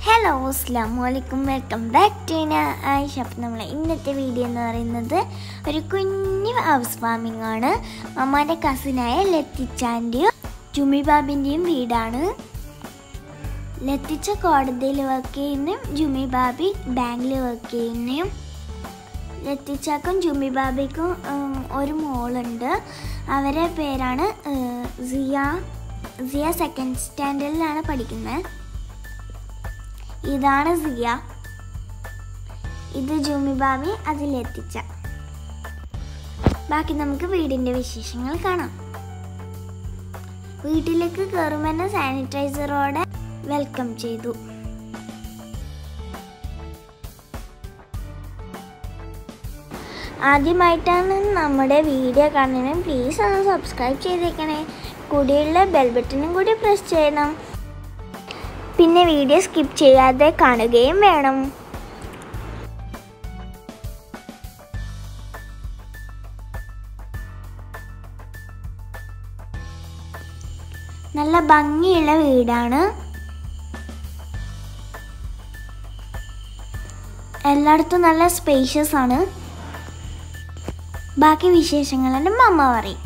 hello അസ്ലാം വലൈക്കും welcome back to Ayisha അപ്പം നമ്മൾ ഇന്നത്തെ വീഡിയോ എന്ന് പറയുന്നത് ഒരു കുഞ്ഞു ഹൗസ് ഫാമിംഗ് ആണ് അമ്മാൻ്റെ കസിനായ ലത്തിച്ചാൻ്റെയും ജുമി ബാബിൻ്റെയും വീടാണ് ലത്തിച്ച കോടതിയിൽ വർക്ക് ചെയ്യുന്നതും ജുമി ബാബി ബാങ്കിൽ വർക്ക് ചെയ്യുന്നതും ലത്തിച്ചാക്കും ജുമി ബാബിക്കും ഉം, ഒരു മോളുണ്ട് അവരെ പേരാണ് ഏർ, സിയ സിയ സെക്കൻഡ് സ്റ്റാൻഡേർഡിലാണ് പഠിക്കുന്നത് ഇതാണ് സിയ ഇത് ജൂമി ബാബി അതിലെത്തിച്ച ബാക്കി നമുക്ക് വീടിന്റെ വിശേഷങ്ങൾ കാണാം വീട്ടിലേക്ക് കയറുമെന്ന സാനിറ്റൈസറോടെ വെൽക്കം ചെയ്തു ആദ്യമായിട്ടാണ് നമ്മുടെ വീഡിയോ കാണുന്നത് പ്ലീസ് ഒന്ന് സബ്സ്ക്രൈബ് ചെയ്തേക്കണേ കൂടിയുള്ള ബെൽ ബട്ടണും കൂടി പ്രസ് ചെയ്യണം പിന്നെ വീഡിയോ സ്കിപ്പ് ചെയ്യാതെ കാണുകയും വേണം നല്ല ഭംഗിയുള്ള വീടാണ് എല്ലായിടത്തും നല്ല സ്പേഷ്യസ് ആണ് ബാക്കി വിശേഷങ്ങൾ എൻ്റെ മമ്മ പറയും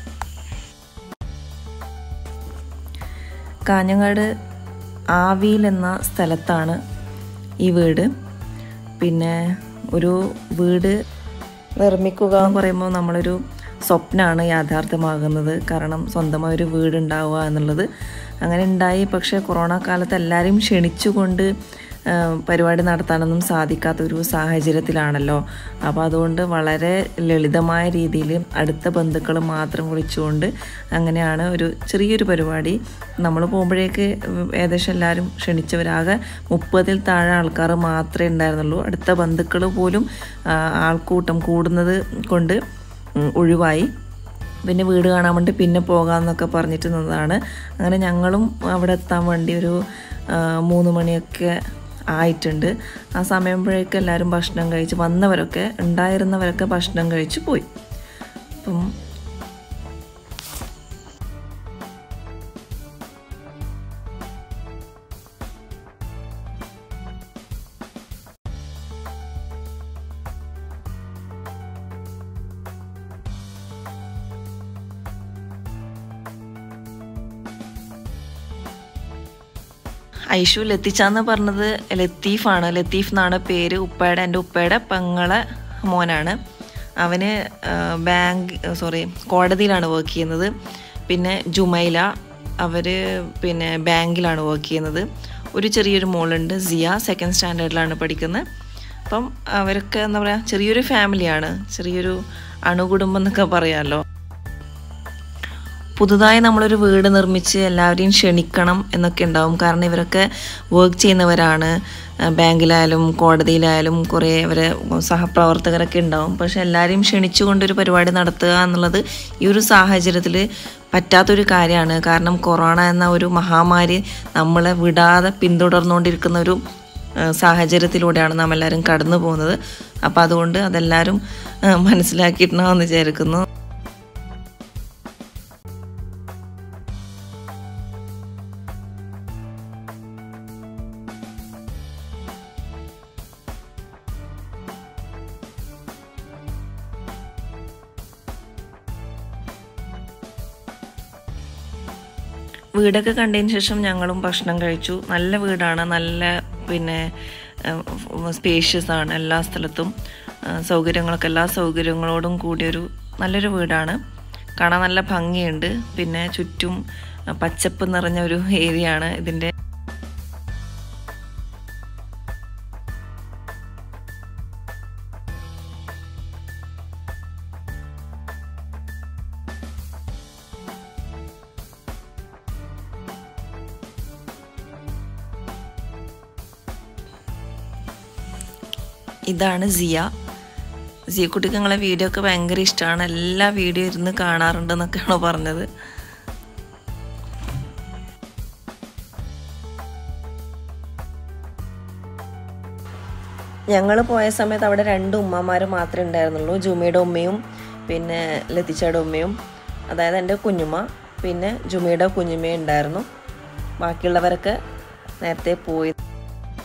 കാഞ്ഞങ്ങാട് ആവിയിൽ എന്ന സ്ഥലത്താണ് ഈ വീട് പിന്നെ ഒരു വീട് നിർമ്മിക്കുക എന്ന് പറയുമ്പോൾ നമ്മളൊരു സ്വപ്നമാണ് യാഥാർത്ഥ്യമാകുന്നത് കാരണം സ്വന്തമായ ഒരു വീട് ഉണ്ടാവുക എന്നുള്ളത് അങ്ങനെ ഉണ്ടായി പക്ഷേ കൊറോണ കാലത്ത് എല്ലാവരെയും ക്ഷണിച്ചുകൊണ്ട് ആ, പരിപാടി നടത്താനൊന്നും സാധിക്കാത്ത ഒരു സാഹചര്യത്തിലാണല്ലോ അപ്പോൾ അതുകൊണ്ട് വളരെ ലളിതമായ രീതിയിൽ അടുത്ത ബന്ധുക്കൾ മാത്രം വിളിച്ചുകൊണ്ട് അങ്ങനെയാണ് ഒരു ചെറിയൊരു പരിപാടി നമ്മൾ പോകുമ്പോഴേക്ക് ഏകദേശം എല്ലാവരും ക്ഷണിച്ചവരാകെ മുപ്പതിൽ താഴെ ആൾക്കാർ മാത്രമേ ഉണ്ടായിരുന്നുള്ളൂ അടുത്ത ബന്ധുക്കൾ പോലും ആ, ആൾക്കൂട്ടം കൂടുന്നത് കൊണ്ട് ഉം, ഒഴിവായി പിന്നെ വീട് കാണാൻ വേണ്ടി പിന്നെ പോകാമെന്നൊക്കെ പറഞ്ഞിട്ട് നിന്നതാണ് അങ്ങനെ ഞങ്ങളും അവിടെ എത്താൻ വേണ്ടി ഒരു ആ, മൂന്ന് മണിയൊക്കെ ആയിട്ടുണ്ട് ആ സമയമ്പോഴേക്കും എല്ലാവരും ഭക്ഷണം കഴിച്ച് വന്നവരൊക്കെ ഉണ്ടായിരുന്നവരൊക്കെ ഭക്ഷണം കഴിച്ച് പോയി അപ്പം ഐഷു ലത്തിച്ചാന്ന് പറഞ്ഞത് ലത്തീഫാണ് ലത്തീഫ് എന്നാണ് പേര് ഉപ്പയുടെ എൻ്റെ ഉപ്പയുടെ പെങ്ങളെ മോനാണ് അവന് ആ, ബാങ്ക് സോറി കോടതിയിലാണ് വർക്ക് ചെയ്യുന്നത് പിന്നെ ജുമൈല അവർ പിന്നെ ബാങ്കിലാണ് വർക്ക് ചെയ്യുന്നത് ഒരു ചെറിയൊരു മോളുണ്ട് സിയ സെക്കൻഡ് സ്റ്റാൻഡേർഡിലാണ് പഠിക്കുന്നത് അപ്പം അവരൊക്കെ എന്താ പറയുക ചെറിയൊരു ഫാമിലിയാണ് ചെറിയൊരു അണുകുടുംബം എന്നൊക്കെ പറയാമല്ലോ പുതുതായി നമ്മളൊരു വീട് നിർമ്മിച്ച് എല്ലാവരെയും ക്ഷണിക്കണം എന്നൊക്കെ ഉണ്ടാവും കാരണം ഇവരൊക്കെ വർക്ക് ചെയ്യുന്നവരാണ് ആ, ബാങ്കിലായാലും കോടതിയിലായാലും കുറേ അവരെ സഹപ്രവർത്തകരൊക്കെ ഉണ്ടാവും പക്ഷെ എല്ലാവരെയും ക്ഷണിച്ചുകൊണ്ടൊരു പരിപാടി നടത്തുക എന്നുള്ളത് ഈ ഒരു സാഹചര്യത്തിൽ പറ്റാത്തൊരു കാര്യമാണ് കാരണം കൊറോണ എന്ന ഒരു മഹാമാരി നമ്മളെ വിടാതെ പിന്തുടർന്നുകൊണ്ടിരിക്കുന്ന ഒരു ആ, സാഹചര്യത്തിലൂടെയാണ് നാം എല്ലാവരും കടന്നു പോകുന്നത് അപ്പോൾ അതുകൊണ്ട് അതെല്ലാവരും ആ, മനസ്സിലാക്കിയിട്ടുണ്ടാവുമെന്ന് വിചാരിക്കുന്നു വീടൊക്കെ കണ്ടതിന് ശേഷം ഞങ്ങളും ഭക്ഷണം കഴിച്ചു നല്ല വീടാണ് നല്ല പിന്നെ സ്പേഷ്യസ് ആണ് എല്ലാ സ്ഥലത്തും ആ, സൗകര്യങ്ങളൊക്കെ എല്ലാ സൗകര്യങ്ങളോടും കൂടിയൊരു നല്ലൊരു വീടാണ് കാണാൻ നല്ല ഭംഗിയുണ്ട് പിന്നെ ചുറ്റും ആ, പച്ചപ്പ് നിറഞ്ഞ ഒരു ഏരിയ ആണ് ഇതിൻ്റെ ഇതാണ് സിയ സിയക്കുട്ടിക്ക് ഞങ്ങളെ വീഡിയോ ഒക്കെ ഭയങ്കര ഇഷ്ടമാണ് എല്ലാ വീഡിയോ ഇരുന്ന് കാണാറുണ്ടെന്നൊക്കെയാണോ പറഞ്ഞത് ഞങ്ങൾ പോയ സമയത്ത് അവിടെ രണ്ട് ഉമ്മമാർ മാത്രമേ ഉണ്ടായിരുന്നുള്ളൂ ജുമിയുടെ ഉമ്മയും പിന്നെ ലത്തിച്ചയുടെ ഉമ്മയും അതായത് എൻ്റെ കുഞ്ഞുമ്മ പിന്നെ ജുമിയുടെ കുഞ്ഞുമ്മയും ഉണ്ടായിരുന്നു ബാക്കിയുള്ളവരൊക്കെ നേരത്തെ പോയി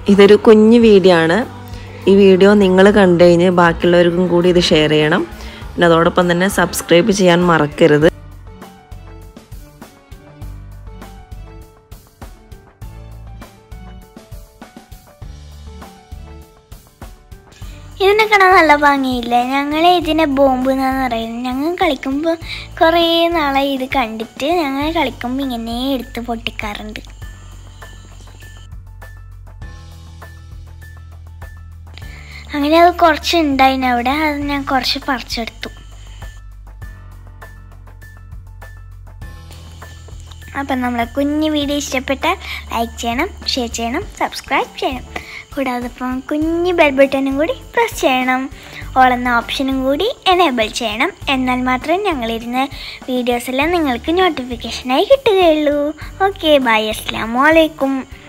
ഇതൊരു കുഞ്ഞു വീഡിയോ ആണ് ഈ വീഡിയോ നിങ്ങൾ കണ്ടു കഴിഞ്ഞ് ബാക്കിയുള്ളവർക്കും കൂടി ഇത് ഷെയർ ചെയ്യണം പിന്നെ അതോടൊപ്പം തന്നെ സബ്സ്ക്രൈബ് ചെയ്യാൻ മറക്കരുത് ഇതിനെ കാണാൻ നല്ല ഭംഗിയില്ലേ ഞങ്ങൾ ഇതിനെ ബോംബ് എന്നാണ് പറയുന്നത് ഞങ്ങൾ കളിക്കുമ്പോൾ കുറേ നാളായി ഇത് കണ്ടിട്ട് ഞങ്ങൾ കളിക്കുമ്പോൾ ഇങ്ങനെ എടുത്ത് പൊട്ടിക്കാറുണ്ട് അങ്ങനെ അത് കുറച്ച് ഉണ്ടായിന് അവിടെ അത് ഞാൻ കുറച്ച് പറിച്ചെടുത്തു അപ്പം നമ്മളെ കുഞ്ഞു വീഡിയോ ഇഷ്ടപ്പെട്ടാൽ ലൈക്ക് ചെയ്യണം ഷെയർ ചെയ്യണം സബ്സ്ക്രൈബ് ചെയ്യണം കൂടാതെ ഇപ്പം കുഞ്ഞു ബെൽ ബട്ടണും കൂടി പ്രസ് ചെയ്യണം ഓളെന്ന ഓപ്ഷനും കൂടി എനേബിൾ ചെയ്യണം എന്നാൽ മാത്രമേ ഞങ്ങളിരുന്ന വീഡിയോസെല്ലാം നിങ്ങൾക്ക് നോട്ടിഫിക്കേഷനായി കിട്ടുകയുള്ളൂ ഓക്കെ ബൈ അസ്സാം വലൈക്കും